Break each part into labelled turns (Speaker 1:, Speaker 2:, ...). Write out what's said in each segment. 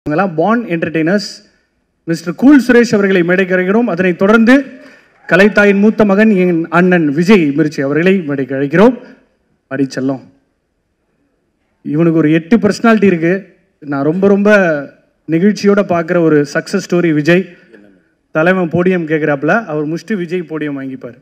Speaker 1: இவங்கெல்லாம் fun entertainers mister cool Suresh அவர்களை மேடைக்கு அழைக்கிறோம் அதனைத் தொடர்ந்து கலைத்தாயின் மூத்த மகன் என் அண்ணன் விஜய் மிர்ச்சி அவர்களை மேடைக்கு அழைக்கிறோம் அடி செல்லம் இவனுக்கு ஒரு எட்டு பர்சனாலிட்டி இருக்கு நான் ரொம்ப ரொம்ப நெகிழ்ச்சியோட பார்க்குற ஒரு சக்ஸஸ் ஸ்டோரி விஜய் தலைவன் போடியம் கேட்குறாப்புல அவர் முடிச்சுட்டு விஜய் போடியம் வாங்கிப்பார்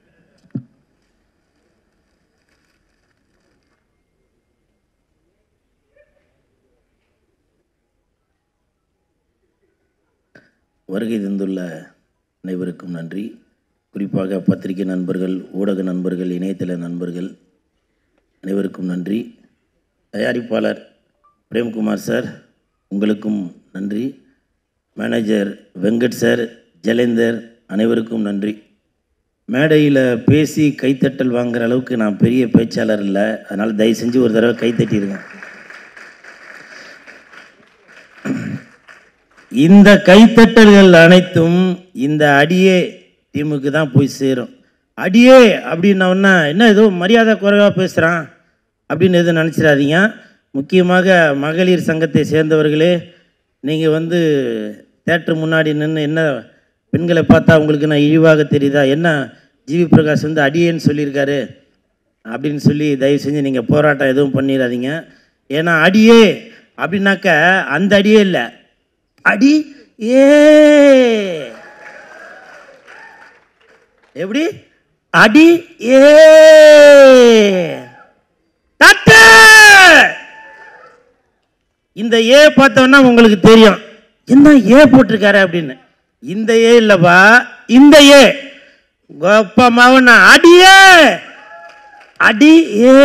Speaker 2: வருகை தந்துள்ள அனைவருக்கும் நன்றி குறிப்பாக பத்திரிகை நண்பர்கள் ஊடக நண்பர்கள் இணையதள நண்பர்கள் அனைவருக்கும் நன்றி தயாரிப்பாளர் பிரேம்குமார் சார் உங்களுக்கும் நன்றி மேனேஜர் வெங்கட் சார் ஜலேந்தர் அனைவருக்கும் நன்றி மேடையில் பேசி கைத்தட்டல் வாங்குற அளவுக்கு நான் பெரிய பேச்சாளர் இல்லை அதனால் தயவு செஞ்சு ஒரு தடவை கைத்தட்டிடுங்க இந்த கைத்தட்டல்கள் அனைத்தும் இந்த அடியே டீமுக்கு தான் போய் சேரும் அடியே அப்படின்னோன்னா என்ன ஏதோ மரியாதை குறைவாக பேசுகிறான் அப்படின்னு எதுவும் நினச்சிடாதீங்க முக்கியமாக மகளிர் சங்கத்தை சேர்ந்தவர்களே நீங்கள் வந்து தேட்டர் முன்னாடி நின்று என்ன பெண்களை பார்த்தா உங்களுக்கு நான் இழிவாக தெரியுதா என்ன ஜிவி பிரகாஷ் வந்து அடியேன்னு சொல்லியிருக்காரு அப்படின்னு சொல்லி தயவு செஞ்சு நீங்கள் போராட்டம் எதுவும் பண்ணிடாதீங்க ஏன்னா அடியே அப்படின்னாக்க அந்த அடியே இல்லை அடி ஏ எப்படி அடி ஏ தட்டு இந்த ஏ பார்த்தோன்னா உங்களுக்கு தெரியும் என்ன ஏ போட்டிருக்காரு அப்படின்னு இந்த ஏ இல்லப்பா இந்த ஏ கோப்ப மாவன அடியே அடி ஏ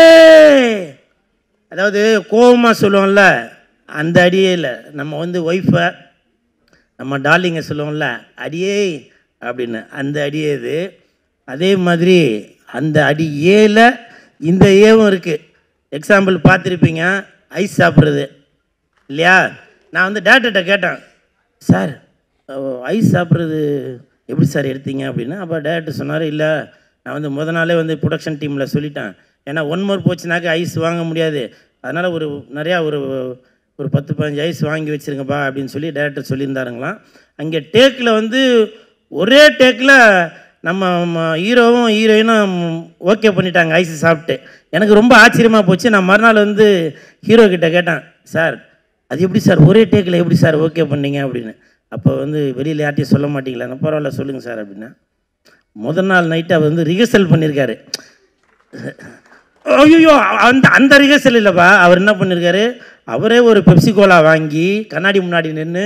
Speaker 2: அதாவது கோபமாக சொல்லுவோம்ல அந்த அடியே இல்லை நம்ம வந்து ஒய்ஃபை நம்ம டார்லிங்கை சொல்லுவோம்ல அடியே அப்படின்னு அந்த அடியே இது அதே மாதிரி அந்த அடி ஏல இந்த ஏவும் இருக்குது எக்ஸாம்பிள் பார்த்துருப்பீங்க ஐஸ் சாப்பிட்றது இல்லையா நான் வந்து டேரக்டர்கிட்ட கேட்டேன் சார் ஐஸ் சாப்பிட்றது எப்படி சார் எடுத்தீங்க அப்படின்னா அப்போ டேரக்டர் சொன்னார் இல்லை நான் வந்து முத நாளே வந்து ப்ரொடக்ஷன் டீமில் சொல்லிட்டேன் ஏன்னா ஒன் மோர் போச்சுனாக்க ஐஸ் வாங்க முடியாது அதனால் ஒரு நிறையா ஒரு ஒரு பத்து பதினஞ்சு ஐஸ் வாங்கி வச்சுருங்கப்பா அப்படின்னு சொல்லி டேரக்டர் சொல்லியிருந்தாருங்களாம் அங்கே டேக்கில் வந்து ஒரே டேக்கில் நம்ம ம- ஹீரோவும் ஹீரோயினும் ஓகே பண்ணிட்டாங்க ஐஸ் சாப்பிட்டு எனக்கு ரொம்ப ஆச்சரியமாக போச்சு நான் மறுநாள் வந்து ஹீரோ கிட்ட கேட்டேன் சார் அது எப்படி சார் ஒரே டேக்கில் எப்படி சார் ஓகே பண்ணீங்க அப்படின்னு அப்போ வந்து வெளியில் யார்ட்டையும் சொல்ல மாட்டீங்களா நான் பரவாயில்ல சொல்லுங்கள் சார் அப்படின்னா முதல் நாள் நைட்டு அவர் வந்து ரிஹர்சல் பண்ணியிருக்காரு ஐயோ அந்த அந்த ரிஹர்சல் இல்லைப்பா அவர் என்ன பண்ணியிருக்காரு அவரே ஒரு பெப்சி கோலா வாங்கி கண்ணாடி முன்னாடி நின்று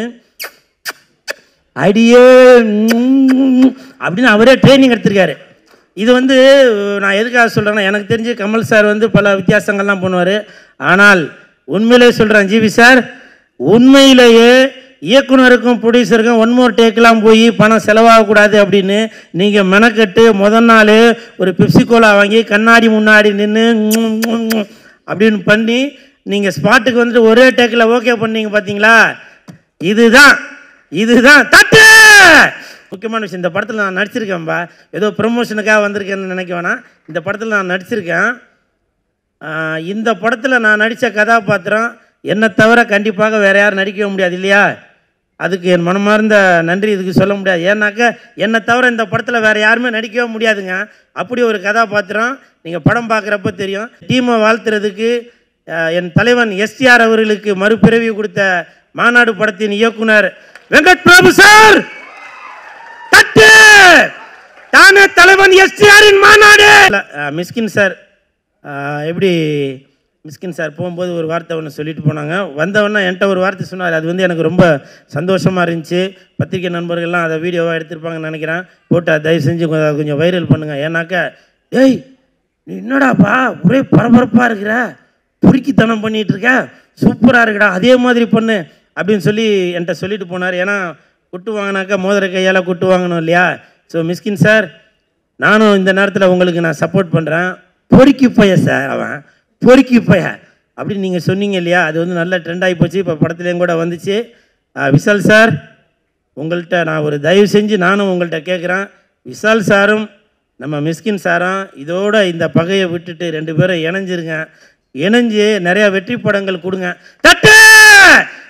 Speaker 2: அடியே ம், அப்படின்னு அவரே ட்ரைனிங் எடுத்திருக்காரு இது வந்து நான் எதுக்காக சொல்கிறேன்னா எனக்கு தெரிஞ்சு கமல் சார் வந்து பல வித்தியாசங்கள்லாம் பண்ணுவார் ஆனால் உண்மையிலே சொல்கிறேன் ஜிவி சார் உண்மையிலேயே இயக்குனருக்கும் ப்ரொடியூசருக்கும் ஒன் மோர் டேக்கெலாம் போய் பணம் செலவாகக்கூடாது அப்படின்னு நீங்கள் மெனக்கட்டு முதல் நாள் ஒரு பெப்சி கோலா வாங்கி கண்ணாடி முன்னாடி நின்று அப்படின்னு பண்ணி நீங்கள் ஸ்பாட்டுக்கு வந்துட்டு ஒரே டேக்கில் ஓகே பண்ணீங்க பார்த்தீங்களா இதுதான் இதுதான் தட்டு முக்கியமான விஷயம் இந்த படத்தில் நான் நடிச்சிருக்கேன்பா ஏதோ ப்ரமோஷனுக்காக வந்திருக்கேன்னு நினைக்க வேணாம் இந்த படத்தில் நான் நடிச்சிருக்கேன் ஆஹ் இந்த படத்தில் நான் நடித்த கதாபாத்திரம் என்னை தவிர கண்டிப்பாக வேறு யாரும் நடிக்கவே முடியாது இல்லையா அதுக்கு என் மனமார்ந்த நன்றி இதுக்கு சொல்ல முடியாது ஏன்னாக்க என்னை தவிர இந்த படத்தில் வேறு யாருமே நடிக்கவே முடியாதுங்க அப்படி ஒரு கதாபாத்திரம் நீங்கள் படம் பார்க்குறப்ப தெரியும் டீமை வாழ்த்துறதுக்கு ஆஹ் என் தலைவன் எஸ்டிஆர் அவர்களுக்கு மறுபிறவி கொடுத்த மாநாடு படத்தின் இயக்குனர் வெங்கட் பிரபு சார் தட்டு தானே தலைவன் எஸ்டிஆரின் மாநாடு அஹ், மிஸ்கின் சார் அஹ், எப்படி மிஸ்கின் சார் போகும்போது ஒரு வார்த்தை ஒன்று சொல்லிட்டு போனாங்க வந்தவொடனே என்கிட்ட ஒரு வார்த்தை சொன்னார் அது வந்து எனக்கு ரொம்ப சந்தோஷமாக இருந்துச்சு பத்திரிக்கை நண்பர்கள்லாம் அதை வீடியோவாக எடுத்திருப்பாங்கன்னு நினைக்கிறேன் போட்டு அதை தயவு செஞ்சு கொஞ்சம் அதை கொஞ்சம் வைரல் பண்ணுங்கள் ஏன்னாக்க ஏய் நீ என்னடாப்பா ஒரே பரபரப்பாக இருக்கிற பொறுக்கித்தனம் பண்ணிட்டு இருக்க சூப்பராக இருக்குடா அதே மாதிரி பண்ணு அப்படின்னு சொல்லி என்கிட்ட சொல்லிட்டு போனார் ஏன்னா குட்டு வாங்கினாக்கா மோதிர கையால் குட்டு வாங்கணும் இல்லையா ஸோ மிஸ்கின் சார் நானும் இந்த நேரத்தில் உங்களுக்கு நான் சப்போர்ட் பண்ணுறேன் பொறுக்கி பைய சார் அவன் பொறுக்கி பைய அப்படின்னு நீங்கள் சொன்னீங்க இல்லையா அது வந்து நல்ல ட்ரெண்ட் ஆகி போச்சு இப்போ படத்துலேயும் கூட வந்துச்சு ஆ, விஷால் சார் உங்கள்கிட்ட நான் ஒரு தயவு செஞ்சு நானும் உங்கள்கிட்ட கேட்குறேன் விஷால் சாரும் நம்ம மிஸ்கின் சாரும் இதோட இந்த பகையை விட்டுட்டு ரெண்டு பேரும் இணைஞ்சிருங்க இணைஞ்சு நிறையா வெற்றி படங்கள் கொடுங்க தட்டு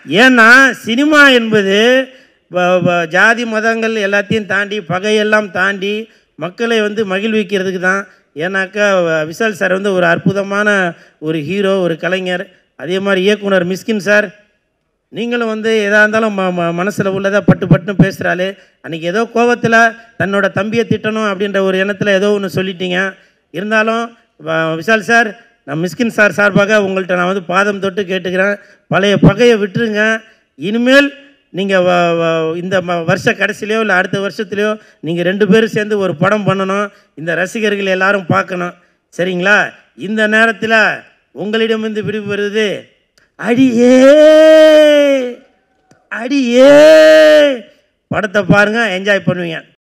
Speaker 2: ஏன்னா சினிமா என்பது வ- வ- ஜாதி மதங்கள் எல்லாத்தையும் தாண்டி பகையெல்லாம் தாண்டி மக்களை வந்து மகிழ்விக்கிறதுக்கு தான் ஏன்னாக்கா வ- விஷால் சார் வந்து ஒரு அற்புதமான ஒரு ஹீரோ ஒரு கலைஞர் அதே மாதிரி இயக்குனர் மிஸ்கின் சார் நீங்களும் வந்து எதாக இருந்தாலும் ம ம மனசில் உள்ளதை பட்டு பட்டுன்னு பேசுகிறாளே அன்றைக்கி ஏதோ கோவத்தில் தன்னோட தம்பியை திட்டணும் அப்படின்ற ஒரு எண்ணத்தில் ஏதோ ஒன்று சொல்லிட்டீங்க இருந்தாலும் வ- விஷால் சார் நான் மிஸ்கின் சார் சார்பாக உங்கள்கிட்ட நான் வந்து பாதம் தொட்டு கேட்டுக்கிறேன் பழைய பகையை விட்டுருங்க இனிமேல் நீங்கள் இந்த ம வருஷ கடைசிலையோ இல்லை அடுத்த வருஷத்துலையோ நீங்கள் ரெண்டு பேரும் சேர்ந்து ஒரு படம் பண்ணணும் இந்த ரசிகர்கள் எல்லாரும் பார்க்கணும் சரிங்களா இந்த நேரத்தில் உங்களிடமிருந்து விடுபெறுவது அடியே அடியே படத்தை பாருங்கள் என்ஜாய் பண்ணுவீங்க